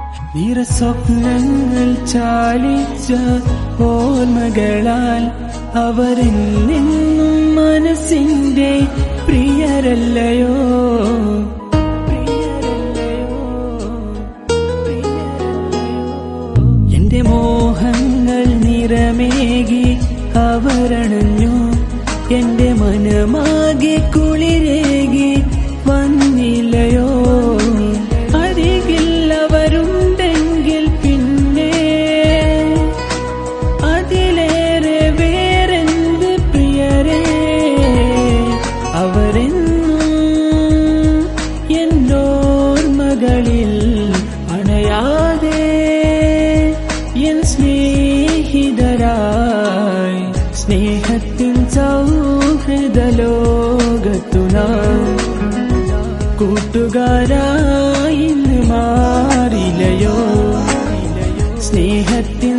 നിറസ്വപ്നങ്ങൾ ചാലിച്ച ഓർമ്മകളാൽ അവരെന്നെന്നും മനസ്സിന്റെ പ്രിയരല്ലയോ പ്രിയരല്ലയോ പ്രിയരല്ലയോ എന്റെ മോഹങ്ങൾ നിറമേകി അവരണഞ്ഞു എന്റെ മനമാകെ കുളിരേകി വന്നില്ലയോ അരികിൽ അവരുണ്ടെങ്കിൽ പിന്നെ അതിലേറെ വേറെന്ത് പ്രിയരേ അവരെന്നും എന്നോർമകളിൽ അണയാതെ എൻ സ്നേഹിതരായി സ്നേഹത്തിൻ സൗഹൃദ ലോകത്തു നാം കൂട്ടുകാരായി ഇന്ന് മാറിലയോ സ്നേഹത്തിൻ